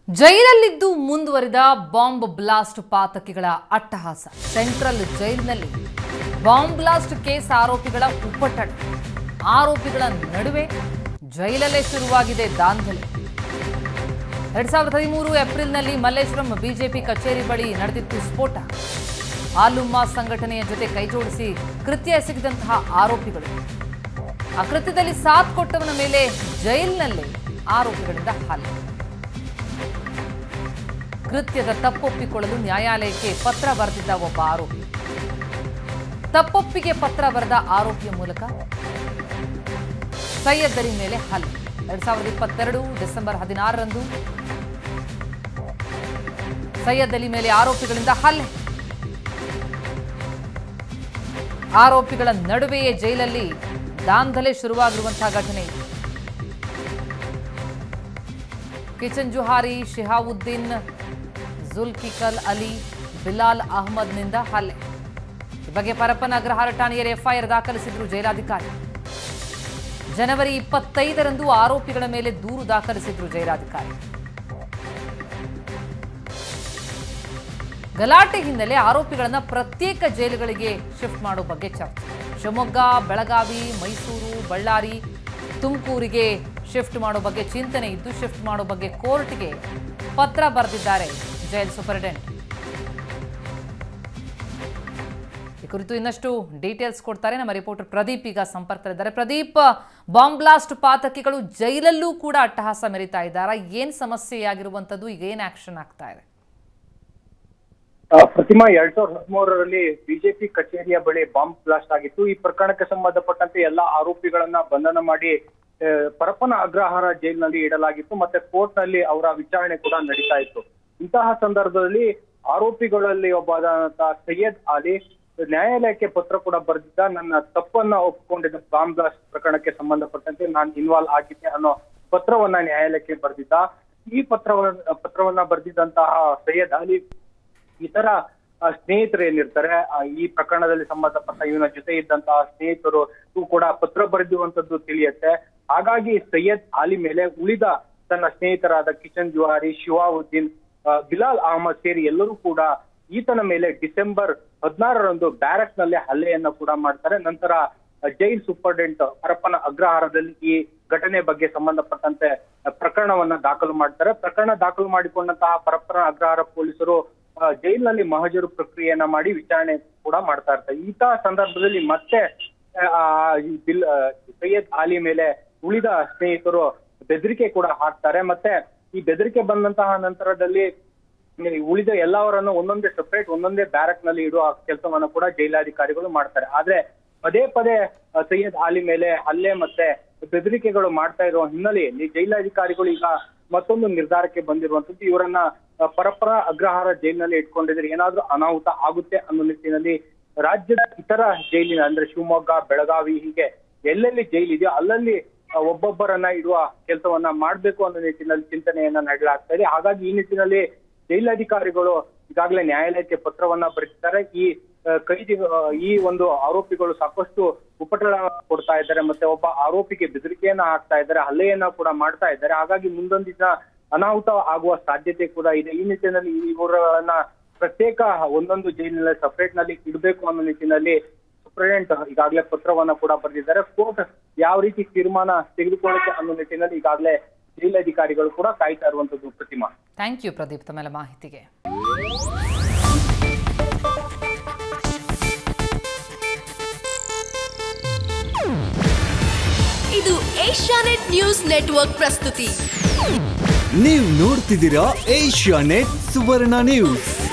ಜೈಲಲ್ಲಿದ್ದು ಮುಂದುವರಿದ bomb blast ಪಾತಕಿಗಳ ಅಟ್ಟಹಾಸ ಸೆಂಟ್ರಲ್ ಜೈಲಿನಲ್ಲಿ ಬಾಂಬ್ ಬ್ಲಾಸ್ಟ್ ಕೇಸ್ ಆರೋಪಿಗಳ ಉಪಟಳ ಆರೋಪಿಗಳ ನಡುವೆ ಜೈಲಲ್ಲೇ ಶುರುವಾಗಿದೆ ದಾಂಧಲೆ ಎರಡ್ ಸಾವಿರದ ಹದಿಮೂರು ಏಪ್ರಿಲ್ನಲ್ಲಿ ಮಲ್ಲೇಶ್ವರಂ ಬಿಜೆಪಿ ಕಚೇರಿ ಬಳಿ ನಡೆದಿತ್ತು ಸ್ಫೋಟ ಆಲುಮ್ಮ ಸಂಘಟನೆಯ ಜೊತೆ ಕೈಜೋಡಿಸಿ ಕೃತ್ಯ ಎಸಗಿದಂತಹ ಆರೋಪಿಗಳು ಆ ಕೃತ್ಯದಲ್ಲಿ ಸಾಥ್ ಕೊಟ್ಟವನ ಮೇಲೆ ಜೈಲಿನಲ್ಲೇ ಆರೋಪಿಗಳಿಂದ ಹಲ್ಲೆ ಕೃತ್ಯದ ತಪ್ಪೊಪ್ಪಿಕೊಳ್ಳಲು ನ್ಯಾಯಾಲಯಕ್ಕೆ ಪತ್ರ ಬರೆದಿದ್ದ ಒಬ್ಬ ಆರೋಪಿ ತಪ್ಪೊಪ್ಪಿಗೆ ಪತ್ರ ಬರೆದ ಆರೋಪಿಯ ಮೂಲಕ ಸೈಯದ್ ಅಲಿ ಮೇಲೆ ಹಲ್ಲೆ ಎರಡ್ ಸಾವಿರದ ಇಪ್ಪತ್ತೆರಡು ಡಿಸೆಂಬರ್ ಹದಿನಾರರಂದು ಸೈಯದ್ ಅಲಿ ಮೇಲೆ ಆರೋಪಿಗಳಿಂದ ಹಲ್ಲೆ ಆರೋಪಿಗಳ ನಡುವೆಯೇ ಜೈಲಲ್ಲಿ ದಾಂಧಲೆ ಶುರುವಾಗಿರುವಂತಹ ಘಟನೆ ಇದು ಕಿಚನ್ ಜುಹಾರಿ ಶಿಹಾವುದ್ದೀನ್ ಜುಲ್ಕಿಕಲ್ ಅಲಿ ಬಿಲಾಲ್ ಅಹ್ಮದ್ನಿಂದ ಹಲ್ಲೆ ಈ ಬಗ್ಗೆ ಪರಪ್ಪನ ಅಗ್ರಹಾರ ಠಾಣೆಯಲ್ಲಿ ಎಫ್ಐಆರ್ ದಾಖಲಿಸಿದ್ರು ಜೈಲಾಧಿಕಾರಿ ಜನವರಿ ಇಪ್ಪತ್ತೈದರಂದು ಆರೋಪಿಗಳ ಮೇಲೆ ದೂರು ದಾಖಲಿಸಿದ್ರು ಜೈಲಾಧಿಕಾರಿ ಗಲಾಟೆ ಹಿನ್ನೆಲೆ ಆರೋಪಿಗಳನ್ನ ಪ್ರತ್ಯೇಕ ಜೈಲುಗಳಿಗೆ ಶಿಫ್ಟ್ ಮಾಡೋ ಬಗ್ಗೆ ಚರ್ಚೆ ಶಿವಮೊಗ್ಗ ಬೆಳಗಾವಿ ಮೈಸೂರು ಬಳ್ಳಾರಿ ತುಮಕೂರಿಗೆ ಶಿಫ್ಟ್ ಮಾಡೋ ಬಗ್ಗೆ ಚಿಂತನೆ ಇದ್ದು ಶಿಫ್ಟ್ ಮಾಡೋ ಬಗ್ಗೆ ಕೋರ್ಟ್ಗೆ ಪತ್ರ ಬರೆದಿದ್ದಾರೆ ಜೈಲ್ ಸೂಪರಿಂಟೆಂಡೆಂಟ್ ಈ ಕುರಿತು ಇನ್ನಷ್ಟು ಡೀಟೇಲ್ಸ್ ಕೊಡ್ತಾರೆ ನಮ್ಮ ರಿಪೋರ್ಟರ್ ಪ್ರದೀಪ್ ಈಗ ಸಂಪರ್ಕದಲ್ಲಿದ್ದಾರೆ ಪ್ರದೀಪ್ ಬಾಂಬ್ ಬ್ಲಾಸ್ಟ್ ಪಾತಕಿಗಳು ಜೈಲಲ್ಲೂ ಕೂಡ ಅಟ್ಟಹಾಸ ಮೆರಿತಾ ಇದ್ದಾರಾ ಏನ್ ಸಮಸ್ಯೆಯಾಗಿರುವಂತದ್ದು ಈಗ ಏನ್ ಆಕ್ಷನ್ ಆಗ್ತಾ ಇದೆ ಆ, ಪ್ರತಿಮಾ ಎರಡ್ ಸಾವಿರದ ಹದಿಮೂರರಲ್ಲಿ ಬಿಜೆಪಿ ಕಚೇರಿಯ ಬಳಿ ಬಾಂಬ್ ಬ್ಲಾಸ್ಟ್ ಆಗಿತ್ತು ಈ ಪ್ರಕರಣಕ್ಕೆ ಸಂಬಂಧಪಟ್ಟಂತೆ ಎಲ್ಲ ಆರೋಪಿಗಳನ್ನ ಬಂಧನ ಮಾಡಿ ಆ, ಪರಪ್ಪನ ಅಗ್ರಹಾರ ಜೈಲಿನಲ್ಲಿ ಇಡಲಾಗಿತ್ತು ಮತ್ತೆ ಕೋರ್ಟ್ ನಲ್ಲಿ ಅವರ ವಿಚಾರಣೆ ಕೂಡ ನಡೀತಾ ಇತ್ತು ಇಂತಹ ಸಂದರ್ಭದಲ್ಲಿ ಆರೋಪಿಗಳಲ್ಲಿ ಒಬ್ಬಾದಂತಹ ಸೈಯದ್ ಅಲಿ ನ್ಯಾಯಾಲಯಕ್ಕೆ ಪತ್ರ ಕೂಡ ಬರೆದಿದ್ದ ನನ್ನ ತಪ್ಪನ್ನ ಒಪ್ಪಿಕೊಂಡಿದ್ದ ಬಾಂಬ್ ಬ್ಲಾಸ್ಟ್ ಪ್ರಕರಣಕ್ಕೆ ಸಂಬಂಧಪಟ್ಟಂತೆ ನಾನು ಇನ್ವಾಲ್ವ್ ಆಗಿದ್ದೆ ಅನ್ನೋ ಪತ್ರವನ್ನ ನ್ಯಾಯಾಲಯಕ್ಕೆ ಬರೆದಿದ್ದ ಈ ಪತ್ರವನ್ನ ಪತ್ರವನ್ನ ಬರೆದಿದ್ದಂತಹ ಸೈಯದ್ ಅಲಿ ಇತರ ಆ, ಸ್ನೇಹಿತರು ಏನಿರ್ತಾರೆ ಆ, ಈ ಪ್ರಕರಣದಲ್ಲಿ ಸಂಬಂಧಪಟ್ಟ ಇವನ ಜೊತೆ ಇದ್ದಂತಹ ಸ್ನೇಹಿತರು ಇವು ಕೂಡ ಪತ್ರ ಬರೆದಿರುವಂತದ್ದು ತಿಳಿಯುತ್ತೆ ಹಾಗಾಗಿ ಸೈಯದ್ ಆಲಿ ಮೇಲೆ ಉಳಿದ ತನ್ನ ಸ್ನೇಹಿತರಾದ ಕಿಶನ್ ಜುಹಾರಿ ಶಿವಾವುದ್ದೀನ್ ಆ, ಬಿಲಾಲ್ ಅಹಮದ್ ಸೇರಿ ಎಲ್ಲರೂ ಕೂಡ ಈತನ ಮೇಲೆ ಡಿಸೆಂಬರ್ ಹದಿನಾರರಂದು ಬ್ಯಾರಕ್ ನಲ್ಲಿ ಹಲ್ಲೆಯನ್ನ ಕೂಡ ಮಾಡ್ತಾರೆ ನಂತರ ಆ, ಜೈಲ್ ಸೂಪರ್ಡೆಂಟ್ ಹರಪ್ಪನ ಅಗ್ರಹಾರದಲ್ಲಿ ಈ ಘಟನೆ ಬಗ್ಗೆ ಸಂಬಂಧಪಟ್ಟಂತೆ ಆ, ಪ್ರಕರಣವನ್ನ ದಾಖಲು ಮಾಡ್ತಾರೆ ಪ್ರಕರಣ ದಾಖಲು ಮಾಡಿಕೊಂಡಂತಹ ಪರಪ್ಪನ ಅಗ್ರಹಾರ ಪೊಲೀಸರು ಆ, ಜೈಲಿನಲ್ಲಿ ಮಹಜರು ಪ್ರಕ್ರಿಯೆಯನ್ನ ಮಾಡಿ ವಿಚಾರಣೆ ಕೂಡ ಮಾಡ್ತಾ ಇರ್ತಾರೆ ಇಂಥ ಸಂದರ್ಭದಲ್ಲಿ ಮತ್ತೆ ಆ, ಈ ಬಿಲ್ ಆ, ಸೈಯದ್ ಆಲಿ ಮೇಲೆ ಉಳಿದ ಸ್ನೇಹಿತರು ಬೆದರಿಕೆ ಕೂಡ ಹಾಕ್ತಾರೆ ಮತ್ತೆ ಈ ಬೆದರಿಕೆ ಬಂದಂತಹ ನಂತರದಲ್ಲಿ ಈ ಉಳಿದ ಎಲ್ಲವರನ್ನು ಒಂದೊಂದೇ ಸಪರೇಟ್ ಒಂದೊಂದೇ ಬ್ಯಾರಕ್ ನಲ್ಲಿ ಇಡುವ ಕೆಲಸವನ್ನ ಕೂಡ ಜೈಲಾಧಿಕಾರಿಗಳು ಮಾಡ್ತಾರೆ ಆದ್ರೆ ಪದೇ ಪದೇ ಆ, ಸೈಯದ್ ಆಲಿ ಮೇಲೆ ಹಲ್ಲೆ ಮತ್ತೆ ಬೆದರಿಕೆಗಳು ಮಾಡ್ತಾ ಇರುವ ಹಿನ್ನೆಲೆಯಲ್ಲಿ ಜೈಲಾಧಿಕಾರಿಗಳು ಈಗ ಮತ್ತೊಂದು ನಿರ್ಧಾರಕ್ಕೆ ಬಂದಿರುವಂತದ್ದು ಇವರನ್ನ ಆ, ಪರಪ್ಪರ ಅಗ್ರಹಾರ ಜೈಲಿನಲ್ಲಿ ಇಟ್ಕೊಂಡಿದ್ರೆ ಏನಾದ್ರೂ ಅನಾಹುತ ಆಗುತ್ತೆ ಅನ್ನೋ ನಿಟ್ಟಿನಲ್ಲಿ ರಾಜ್ಯದ ಇತರ ಜೈಲಿನ ಅಂದ್ರೆ ಶಿವಮೊಗ್ಗ ಬೆಳಗಾವಿ ಹೀಗೆ ಎಲ್ಲೆಲ್ಲಿ ಜೈಲಿದೆಯೋ ಅಲ್ಲಲ್ಲಿ ಆ, ಒಬ್ಬೊಬ್ಬರನ್ನ ಇಡುವ ಕೆಲಸವನ್ನ ಮಾಡ್ಬೇಕು ಅನ್ನೋ ನಿಟ್ಟಿನಲ್ಲಿ ಚಿಂತನೆಯನ್ನ ನಡೆಯಲಾಗ್ತಾ ಇದೆ ಹಾಗಾಗಿ ಈ ನಿಟ್ಟಿನಲ್ಲಿ ಜೈಲಾಧಿಕಾರಿಗಳು ಈಗಾಗಲೇ ನ್ಯಾಯಾಲಯಕ್ಕೆ ಪತ್ರವನ್ನ ಬರೆದಿದ್ದಾರೆ ಈ ಆ, ಕೈದಿ ಆ, ಈ ಒಂದು ಆರೋಪಿಗಳು ಸಾಕಷ್ಟು ಉಪಟಳ ಕೊಡ್ತಾ ಇದ್ದಾರೆ ಮತ್ತೆ ಒಬ್ಬ ಆರೋಪಿಗೆ ಬೆದರಿಕೆಯನ್ನ ಹಾಕ್ತಾ ಇದ್ದಾರೆ ಹಲ್ಲೆಯನ್ನ ಕೂಡ ಮಾಡ್ತಾ ಇದ್ದಾರೆ ಹಾಗಾಗಿ ಮುಂದೊಂದು ದಿನ ಅನಾಹುತ ಆಗುವ ಸಾಧ್ಯತೆ ಕೂಡ ಇದೆ ಈ ನಿಟ್ಟಿನಲ್ಲಿ ಇವರನ್ನ ಪ್ರತ್ಯೇಕ ಒಂದೊಂದು ಜೈಲಿನಲ್ಲಿ ಸಪರೇಟ್ ನಲ್ಲಿ ಇಡಬೇಕು ಅನ್ನೋ ನಿಟ್ಟಿನಲ್ಲಿ ಸೂಪ್ರೆಂಟ್ ಈಗಾಗಲೇ ಪತ್ರವನ್ನ ಕೂಡ ಬರೆದಿದ್ದಾರೆ ಕೋರ್ಟ್ ಯಾವ ರೀತಿ ತೀರ್ಮಾನ ತೆಗೆದುಕೊಳ್ಳುತ್ತೆ ಅನ್ನೋ ನಿಟ್ಟಿನಲ್ಲಿ ಈಗಾಗಲೇ ಜೈಲಾಧಿಕಾರಿಗಳು ಕೂಡ ಕಾಯ್ತಾ ಇರುವಂತದ್ದು ಪ್ರತಿಮಾ ಥ್ಯಾಂಕ್ ಯು ಪ್ರದೀಪ್ ತಮ್ಮೆಲ್ಲ ಮಾಹಿತಿಗೆ ಇದು ಏಷ್ಯಾನೆಟ್ ನ್ಯೂಸ್ ನೆಟ್ವರ್ಕ್ ಪ್ರಸ್ತುತಿ ನೀವು ನೋಡ್ತಿದ್ದೀರಾ ಏಷ್ಯಾ ನೆಟ್ ಸುವರ್ಣ ನ್ಯೂಸ್